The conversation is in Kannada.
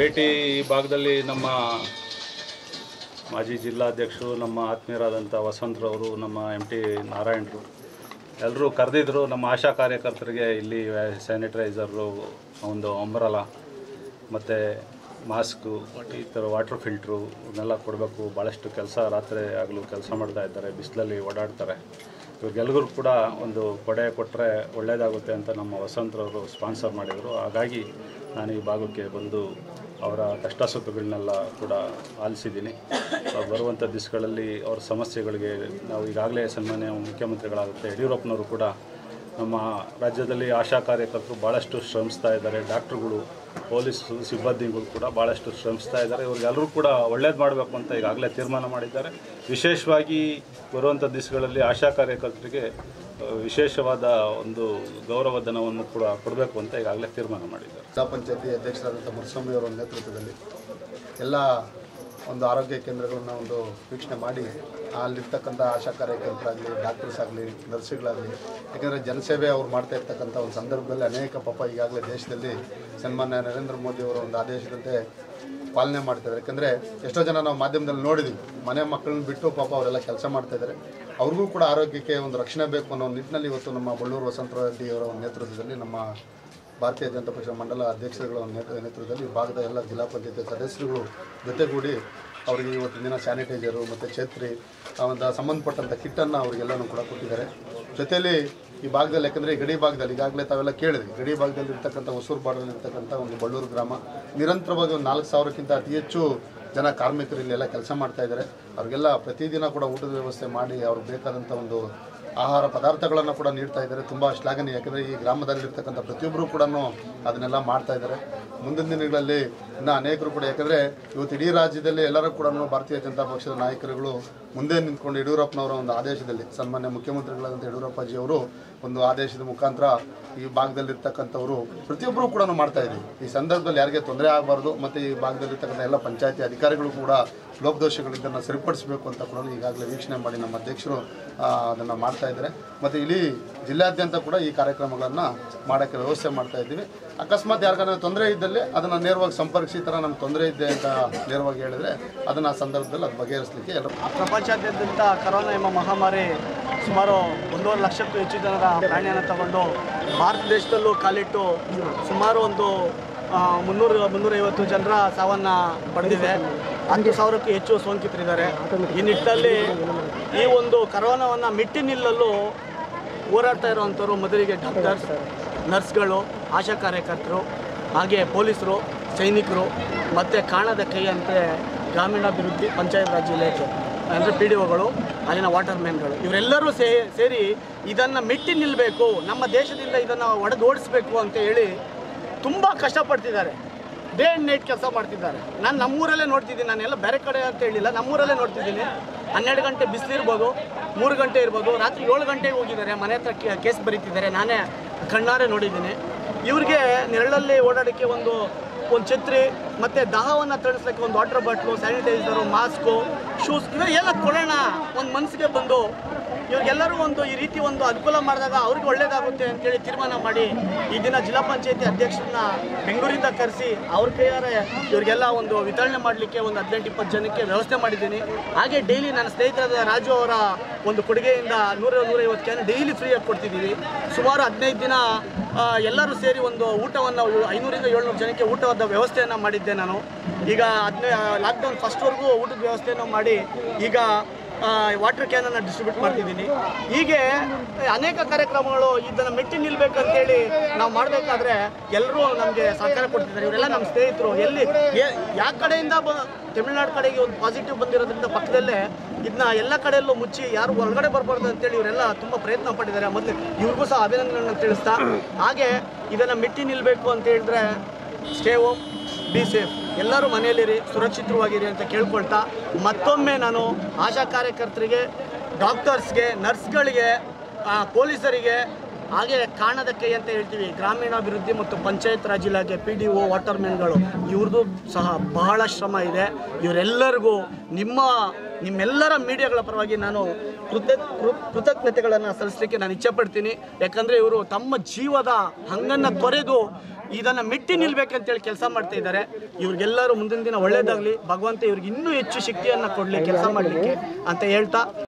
ಭೇಟಿ ಈ ಭಾಗದಲ್ಲಿ ನಮ್ಮ ಮಾಜಿ ಜಿಲ್ಲಾಧ್ಯಕ್ಷರು ನಮ್ಮ ಆತ್ಮೀಯರಾದಂಥ ವಸಂತರವರು ನಮ್ಮ ಎಮ್ ಟಿ ನಾರಾಯಣರು ಎಲ್ಲರೂ ಕರೆದಿದ್ರು ನಮ್ಮ ಆಶಾ ಕಾರ್ಯಕರ್ತರಿಗೆ ಇಲ್ಲಿ ಸ್ಯಾನಿಟೈಸರು ಒಂದು ಅಂಬ್ರಲ ಮತ್ತು ಮಾಸ್ಕು ಈ ಥರ ವಾಟರ್ ಫಿಲ್ಟ್ರು ಇವನ್ನೆಲ್ಲ ಕೊಡಬೇಕು ಭಾಳಷ್ಟು ಕೆಲಸ ರಾತ್ರಿ ಆಗಲೂ ಕೆಲಸ ಮಾಡ್ತಾ ಇದ್ದಾರೆ ಬಿಸಿಲಲ್ಲಿ ಓಡಾಡ್ತಾರೆ ಇವ್ರಿಗೆಲ್ರಿಗೂ ಕೂಡ ಒಂದು ಕೊಡೆ ಕೊಟ್ಟರೆ ಒಳ್ಳೆಯದಾಗುತ್ತೆ ಅಂತ ನಮ್ಮ ವಸಂತರವರು ಸ್ಪಾನ್ಸರ್ ಮಾಡಿದರು ಹಾಗಾಗಿ ನಾನು ಈ ಭಾಗಕ್ಕೆ ಬಂದು ಅವರ ಕಷ್ಟ ಸುಖಗಳನ್ನೆಲ್ಲ ಕೂಡ ಆಲಿಸಿದ್ದೀನಿ ಅವ್ರು ಬರುವಂಥ ದಿವಸಗಳಲ್ಲಿ ಅವ್ರ ಸಮಸ್ಯೆಗಳಿಗೆ ನಾವು ಈಗಾಗಲೇ ಸನ್ಮಾನ್ಯ ಮುಖ್ಯಮಂತ್ರಿಗಳಾಗುತ್ತೆ ಯಡಿಯೂರಪ್ಪನವರು ಕೂಡ ನಮ್ಮ ರಾಜ್ಯದಲ್ಲಿ ಆಶಾ ಕಾರ್ಯಕರ್ತರು ಭಾಳಷ್ಟು ಶ್ರಮಿಸ್ತಾ ಇದ್ದಾರೆ ಡಾಕ್ಟ್ರುಗಳು ಪೊಲೀಸ್ ಸಿಬ್ಬಂದಿಗಳು ಕೂಡ ಭಾಳಷ್ಟು ಶ್ರಮಿಸ್ತಾ ಇದ್ದಾರೆ ಇವ್ರಿಗೆಲ್ಲರೂ ಕೂಡ ಒಳ್ಳೇದು ಮಾಡಬೇಕು ಅಂತ ಈಗಾಗಲೇ ತೀರ್ಮಾನ ಮಾಡಿದ್ದಾರೆ ವಿಶೇಷವಾಗಿ ಬರುವಂಥ ದಿವಸಗಳಲ್ಲಿ ಆಶಾ ಕಾರ್ಯಕರ್ತರಿಗೆ ಆ, ವಿಶೇಷವಾದ ಒಂದು ಗೌರವಧನವನ್ನು ಕೂಡ ಕೊಡಬೇಕು ಅಂತ ಈಗಾಗಲೇ ತೀರ್ಮಾನ ಮಾಡಿದ್ದಾರೆ ಜಿಲ್ಲಾ ಪಂಚಾಯತಿ ಅಧ್ಯಕ್ಷರಾದಂಥ ಮುರಸ್ವಾಮಿ ಅವರ ನೇತೃತ್ವದಲ್ಲಿ ಎಲ್ಲ ಒಂದು ಆರೋಗ್ಯ ಕೇಂದ್ರಗಳನ್ನು ಒಂದು ವೀಕ್ಷಣೆ ಮಾಡಿ ಅಲ್ಲಿರ್ತಕ್ಕಂಥ ಆಶಾ ಕಾರ್ಯಕರ್ತರಾಗಲಿ ಡಾಕ್ಟರ್ಸ್ ಆಗಲಿ ನರ್ಸ್ಗಳಾಗಲಿ ಯಾಕಂದರೆ ಜನಸೇವೆ ಅವ್ರು ಮಾಡ್ತಾ ಇರ್ತಕ್ಕಂಥ ಒಂದು ಸಂದರ್ಭದಲ್ಲಿ ಅನೇಕ ಪಾಪ ಈಗಾಗಲೇ ದೇಶದಲ್ಲಿ ಸನ್ಮಾನ್ಯ ನರೇಂದ್ರ ಮೋದಿ ಅವರ ಒಂದು ಆದೇಶದಂತೆ ಪಾಲನೆ ಮಾಡ್ತಿದ್ದಾರೆ ಯಾಕಂದರೆ ಎಷ್ಟೋ ಜನ ನಾವು ಮಾಧ್ಯಮದಲ್ಲಿ ನೋಡಿದ್ವಿ ಮನೆ ಮಕ್ಕಳನ್ನ ಬಿಟ್ಟು ಪಾಪ ಅವರೆಲ್ಲ ಕೆಲಸ ಮಾಡ್ತಾ ಇದ್ದಾರೆ ಅವ್ರಿಗೂ ಕೂಡ ಆರೋಗ್ಯಕ್ಕೆ ಒಂದು ರಕ್ಷಣೆ ಬೇಕು ಅನ್ನೋ ನಿಟ್ಟಿನಲ್ಲಿ ಇವತ್ತು ನಮ್ಮ ಬಳ್ಳೂರು ವಸಂತ ರೆಡ್ಡಿ ಅವರ ಒಂದು ನೇತೃತ್ವದಲ್ಲಿ ನಮ್ಮ ಭಾರತೀಯ ಜನತಾ ಪಕ್ಷ ಮಂಡಲ ಅಧ್ಯಕ್ಷರುಗಳ ಒಂದು ನೇತೃ ನೇತೃತ್ವದಲ್ಲಿ ಈ ಭಾಗದ ಎಲ್ಲ ಜಿಲ್ಲಾ ಪಂಚಾಯತ್ ಸದಸ್ಯರುಗಳು ಜೊತೆಗೂಡಿ ಅವರಿಗೆ ಇವತ್ತಿನ ದಿನ ಸ್ಯಾನಿಟೈಸರು ಮತ್ತು ಛತ್ರಿ ಆ ಒಂದು ಸಂಬಂಧಪಟ್ಟಂಥ ಕಿಟ್ಟನ್ನು ಅವರಿಗೆಲ್ಲನೂ ಕೂಡ ಕೊಟ್ಟಿದ್ದಾರೆ ಜೊತೆಯಲ್ಲಿ ಈ ಭಾಗದಲ್ಲಿ ಯಾಕಂದರೆ ಈ ಗಡಿ ಭಾಗದಲ್ಲಿ ಈಗಾಗಲೇ ತಾವೆಲ್ಲ ಕೇಳಿದ್ರಿ ಗಡಿ ಭಾಗದಲ್ಲಿ ಇರ್ತಕ್ಕಂಥ ಹೊಸೂರು ಭಾಗದಲ್ಲಿ ಇರ್ತಕ್ಕಂಥ ಒಂದು ಬಳ್ಳೂರು ಗ್ರಾಮ ನಿರಂತರವಾಗಿ ಒಂದು ನಾಲ್ಕು ಸಾವಿರಕ್ಕಿಂತ ಅತಿ ಹೆಚ್ಚು ಜನ ಕಾರ್ಮಿಕರು ಇಲ್ಲೆಲ್ಲ ಕೆಲಸ ಮಾಡ್ತಾ ಇದ್ದಾರೆ ಅವ್ರಿಗೆಲ್ಲ ಪ್ರತಿದಿನ ಕೂಡ ಊಟದ ವ್ಯವಸ್ಥೆ ಮಾಡಿ ಅವ್ರಿಗೆ ಬೇಕಾದಂಥ ಒಂದು ಆಹಾರ ಪದಾರ್ಥಗಳನ್ನು ಕೂಡ ನೀಡ್ತಾ ಇದ್ದಾರೆ ತುಂಬ ಶ್ಲಾಘನೀಯ ಯಾಕಂದರೆ ಈ ಗ್ರಾಮದಲ್ಲಿರ್ತಕ್ಕಂಥ ಪ್ರತಿಯೊಬ್ಬರು ಕೂಡ ಅದನ್ನೆಲ್ಲ ಮಾಡ್ತಾ ಇದ್ದಾರೆ ಮುಂದಿನ ದಿನಗಳಲ್ಲಿ ಇನ್ನು ಅನೇಕರು ಕೂಡ ಯಾಕಂದರೆ ಇವತ್ತು ಇಡೀ ರಾಜ್ಯದಲ್ಲಿ ಎಲ್ಲರೂ ಕೂಡ ಭಾರತೀಯ ಜನತಾ ಪಕ್ಷದ ನಾಯಕರುಗಳು ಮುಂದೆ ನಿಂತ್ಕೊಂಡು ಯಡಿಯೂರಪ್ಪನವರ ಒಂದು ಆದೇಶದಲ್ಲಿ ಸನ್ಮಾನ್ಯ ಮುಖ್ಯಮಂತ್ರಿಗಳಾದಂಥ ಯಡಿಯೂರಪ್ಪಾಜಿ ಅವರು ಒಂದು ಆದೇಶದ ಮುಖಾಂತರ ಈ ಭಾಗದಲ್ಲಿರ್ತಕ್ಕಂಥವರು ಪ್ರತಿಯೊಬ್ಬರು ಕೂಡ ಮಾಡ್ತಾ ಇದ್ದೀವಿ ಈ ಸಂದರ್ಭದಲ್ಲಿ ಯಾರಿಗೆ ತೊಂದರೆ ಆಗಬಾರ್ದು ಮತ್ತು ಈ ಭಾಗದಲ್ಲಿರ್ತಕ್ಕಂಥ ಎಲ್ಲ ಪಂಚಾಯತಿ ಅಧಿಕಾರಿಗಳು ಕೂಡ ಲೋಪದೋಷಗಳಿದ್ದನ್ನು ಸರಿಪಡಿಸಬೇಕು ಅಂತ ಕೂಡ ಈಗಾಗಲೇ ವೀಕ್ಷಣೆ ಮಾಡಿ ನಮ್ಮ ಅಧ್ಯಕ್ಷರು ಅದನ್ನು ಮಾಡ್ತಾ ಇದ್ದಾರೆ ಮತ್ತು ಇಡೀ ಜಿಲ್ಲಾದ್ಯಂತ ಕೂಡ ಈ ಕಾರ್ಯಕ್ರಮಗಳನ್ನು ಮಾಡೋಕ್ಕೆ ವ್ಯವಸ್ಥೆ ಮಾಡ್ತಾ ಇದ್ದೀವಿ ಅಕಸ್ಮಾತ್ ಯಾರಿಗಾನ ತೊಂದರೆ ಇದ್ದಲ್ಲಿ ಅದನ್ನು ನೇರವಾಗಿ ಸಂಪರ್ಕಿಸಿ ಈ ಥರ ನಮ್ಗೆ ತೊಂದರೆ ಇದೆ ಅಂತ ನೇರವಾಗಿ ಹೇಳಿದ್ರೆ ಅದನ್ನು ಆ ಸಂದರ್ಭದಲ್ಲಿ ಅದು ಬಗೆಹರಿಸಲಿಕ್ಕೆ ಎಲ್ಲ ಪ್ರಪಂಚಾದ್ಯಂತ ಕರೋನಾ ಎಂಬ ಮಹಾಮಾರಿ ಸುಮಾರು ಒಂದೂವರೆ ಲಕ್ಷಕ್ಕೂ ಹೆಚ್ಚು ಜನರ ಪ್ರಾಣಿಯನ್ನು ತಗೊಂಡು ಭಾರತ ದೇಶದಲ್ಲೂ ಕಾಲಿಟ್ಟು ಸುಮಾರು ಒಂದು ಆ, ಮುನ್ನೂರು ಮುನ್ನೂರೈವತ್ತು ಜನರ ಸಾವನ್ನು ಪಡೆದಿದೆ ಹತ್ತು ಸಾವಿರಕ್ಕೂ ಹೆಚ್ಚು ಸೋಂಕಿತರಿದ್ದಾರೆ ಈ ನಿಟ್ಟಿನಲ್ಲಿ ಈ ಒಂದು ಕರೋನಾವನ್ನು ಮಿಟ್ಟಿ ನಿಲ್ಲಲು ಹೋರಾಡ್ತಾ ಇರುವಂಥವ್ರು ಮೊದಲಿಗೆ ಡಾಕ್ಟರ್ಸ್ ನರ್ಸ್ಗಳು ಆಶಾ ಕಾರ್ಯಕರ್ತರು ಹಾಗೆ ಪೊಲೀಸರು ಸೈನಿಕರು ಮತ್ತು ಕಾಣದ ಕೈ ಅಂತೆ ಗ್ರಾಮೀಣಾಭಿವೃದ್ಧಿ ಪಂಚಾಯತ್ ರಾಜ್ ಇಲಾಖೆ ಅಂದರೆ ಪಿ ಡಿ ಒಗಳು ಅಲ್ಲಿನ ವಾಟರ್ ಮ್ಯಾನ್ಗಳು ಇವರೆಲ್ಲರೂ ಸೇ ಸೇರಿ ಇದನ್ನು ಮೆಟ್ಟಿ ನಿಲ್ಲಬೇಕು ನಮ್ಮ ದೇಶದಿಂದ ಇದನ್ನು ಒಡೆದೋಡಿಸ್ಬೇಕು ಅಂತ ಹೇಳಿ ತುಂಬ ಕಷ್ಟಪಡ್ತಿದ್ದಾರೆ ಡೇ ಆ್ಯಂಡ್ ನೈಟ್ ಕೆಲಸ ಮಾಡ್ತಿದ್ದಾರೆ ನಾನು ನಮ್ಮೂರಲ್ಲೇ ನೋಡ್ತಿದ್ದೀನಿ ನಾನೆಲ್ಲ ಬೇರೆ ಕಡೆ ಅಂತ ಹೇಳಿಲ್ಲ ನಮ್ಮೂರಲ್ಲೇ ನೋಡ್ತಿದ್ದೀನಿ ಹನ್ನೆರಡು ಗಂಟೆ ಬಿಸಿಲಿರ್ಬೋದು ಮೂರು ಗಂಟೆ ಇರ್ಬೋದು ರಾತ್ರಿ ಏಳು ಗಂಟೆಗೆ ಹೋಗಿದ್ದಾರೆ ಮನೆ ಹತ್ರ ಕೇ- ಕೇಸ್ ಬರೀತಿದ್ದಾರೆ ನಾನೇ ಕಣ್ಣಾರೆ ನೋಡಿದ್ದೀನಿ ಇವ್ರಿಗೆ ನೆರಳಲ್ಲಿ ಓಡಾಡೋಕ್ಕೆ ಒಂದು ಒಂದು ಛತ್ರಿ ಮತ್ತು ದಾಹವನ್ನು ತಣಿಸ್ಲಿಕ್ಕೆ ಒಂದು water bottle sanitiser mask shoes ಇವೆಲ್ಲ ಎಲ್ಲ ಕೊಡೋಣ ಒಂದು ಮನಸ್ಸಿಗೆ ಬಂದು ಇವ್ರಿಗೆಲ್ಲರೂ ಒಂದು ಈ ರೀತಿ ಒಂದು ಅನುಕೂಲ ಮಾಡಿದಾಗ ಅವ್ರಿಗೆ ಒಳ್ಳೇದಾಗುತ್ತೆ ಅಂತೇಳಿ ತೀರ್ಮಾನ ಮಾಡಿ ಈ ದಿನ ಜಿಲ್ಲಾ ಪಂಚಾಯತಿ ಅಧ್ಯಕ್ಷರನ್ನ ಬೆಂಗಳೂರಿಂದ ಕರೆಸಿ ಅವ್ರ ಕೈಯಾರೆ ಇವರಿಗೆಲ್ಲ ಒಂದು ವಿತರಣೆ ಮಾಡಲಿಕ್ಕೆ ಒಂದು ಹದಿನೆಂಟು ಇಪ್ಪತ್ತು ಜನಕ್ಕೆ ವ್ಯವಸ್ಥೆ ಮಾಡಿದ್ದೀನಿ ಹಾಗೆ ಡೈಲಿ ನನ್ನ ಸ್ನೇಹಿತರಾದ ರಾಜು ಅವರ ಒಂದು ಕೊಡುಗೆಯಿಂದ ನೂರ ನೂರೈವತ್ತು ಕ್ಯಾನ್ ಡೈಲಿ ಫ್ರೀಯಾಗಿ ಕೊಡ್ತಿದ್ದೀವಿ ಸುಮಾರು ಹದಿನೈದು ದಿನ ಆ, ಎಲ್ಲರೂ ಸೇರಿ ಒಂದು ಊಟವನ್ನು ಐನೂರಿಂದ ಏಳ್ನೂರು ಜನಕ್ಕೆ ಊಟದ ವ್ಯವಸ್ಥೆಯನ್ನು ಮಾಡಿದ್ದೆ ನಾನು ಈಗ ಹದಿನೈ ಲಾಕ್ಡೌನ್ ಫಸ್ಟ್ವರೆಗೂ ಊಟದ ವ್ಯವಸ್ಥೆಯನ್ನು ಮಾಡಿ ಈಗ ವಾಟರ್ ಕ್ಯಾನನ್ನು ಡಿಸ್ಟ್ರಿಬ್ಯೂಟ್ ಮಾಡ್ತಿದ್ದೀನಿ ಹೀಗೆ ಅನೇಕ ಕಾರ್ಯಕ್ರಮಗಳು ಇದನ್ನು ಮೆಟ್ಟಿ ನಿಲ್ಬೇಕಂತೇಳಿ ನಾವು ಮಾಡಬೇಕಾದ್ರೆ ಎಲ್ಲರೂ ನಮಗೆ ಸಹಕಾರ ಕೊಡ್ತಿದ್ದಾರೆ ಇವರೆಲ್ಲ ನಮ್ಮ ಸ್ನೇಹಿತರು ಎಲ್ಲಿ ಯಾವ ಕಡೆಯಿಂದ ಬ ತಮಿಳ್ನಾಡು ಕಡೆಗೆ ಒಂದು ಪಾಸಿಟಿವ್ ಬಂದಿರೋದ್ರಿಂದ ಪಕ್ಕದಲ್ಲೇ ಇದನ್ನ ಎಲ್ಲ ಕಡೆಯಲ್ಲೂ ಮುಚ್ಚಿ ಯಾರು ಹೊರಗಡೆ ಬರಬಾರ್ದು ಅಂತೇಳಿ ಇವರೆಲ್ಲ ತುಂಬ ಪ್ರಯತ್ನ ಪಟ್ಟಿದ್ದಾರೆ ಮೊದಲು ಇವ್ರಿಗೂ ಸಹ ಅಭಿನಂದನೆಗಳನ್ನ ತಿಳಿಸ್ತಾ ಹಾಗೆ ಇದನ್ನು ಮೆಟ್ಟಿ ನಿಲ್ಲಬೇಕು ಅಂತ ಹೇಳಿದ್ರೆ ಸ್ಟೇ ಹೋಮ್ ಬಿ ಸೇಫ್ ಎಲ್ಲರೂ ಮನೆಯಲ್ಲಿರಿ ಸುರಕ್ಷಿತವಾಗಿರಿ ಅಂತ ಕೇಳ್ಕೊಳ್ತಾ ಮತ್ತೊಮ್ಮೆ ನಾನು ಆಶಾ ಕಾರ್ಯಕರ್ತರಿಗೆ ಡಾಕ್ಟರ್ಸ್ಗೆ ನರ್ಸ್ಗಳಿಗೆ ಆ, ಪೊಲೀಸರಿಗೆ ಹಾಗೆ ಕಾಣದ ಕೈ ಅಂತ ಹೇಳ್ತೀವಿ ಗ್ರಾಮೀಣಾಭಿವೃದ್ಧಿ ಮತ್ತು ಪಂಚಾಯತ್ ರಾಜ್ ಇಲಾಖೆ ಪಿ ಡಿ ಒ ವಾಟರ್ ಮ್ಯಾನ್ಗಳು ಇವ್ರದ್ದು ಸಹ ಬಹಳ ಶ್ರಮ ಇದೆ ಇವರೆಲ್ಲರಿಗೂ ನಿಮ್ಮ ನಿಮ್ಮೆಲ್ಲರ ಮೀಡಿಯಾಗಳ ಪರವಾಗಿ ನಾನು ಕೃತ ಕೃ- ಕೃತಜ್ಞತೆಗಳನ್ನು ಸಲ್ಲಿಸಲಿಕ್ಕೆ ನಾನು ಇಚ್ಛೆ ಪಡ್ತೀನಿ ಯಾಕಂದರೆ ಇವರು ತಮ್ಮ ಜೀವದ ಹಂಗನ್ನು ತೊರೆದು ಇದನ್ನು ಮೆಟ್ಟಿ ನಿಲ್ಬೇಕಂತೇಳಿ ಕೆಲಸ ಮಾಡ್ತಾ ಇದ್ದಾರೆ ಇವ್ರಿಗೆಲ್ಲರೂ ಮುಂದಿನ ದಿನ ಒಳ್ಳೇದಾಗಲಿ ಭಗವಂತ ಇವ್ರಿಗೆ ಇನ್ನೂ ಹೆಚ್ಚು ಶಕ್ತಿಯನ್ನು ಕೊಡಲಿ ಕೆಲಸ ಮಾಡಲಿಕ್ಕೆ ಅಂತ ಹೇಳ್ತಾ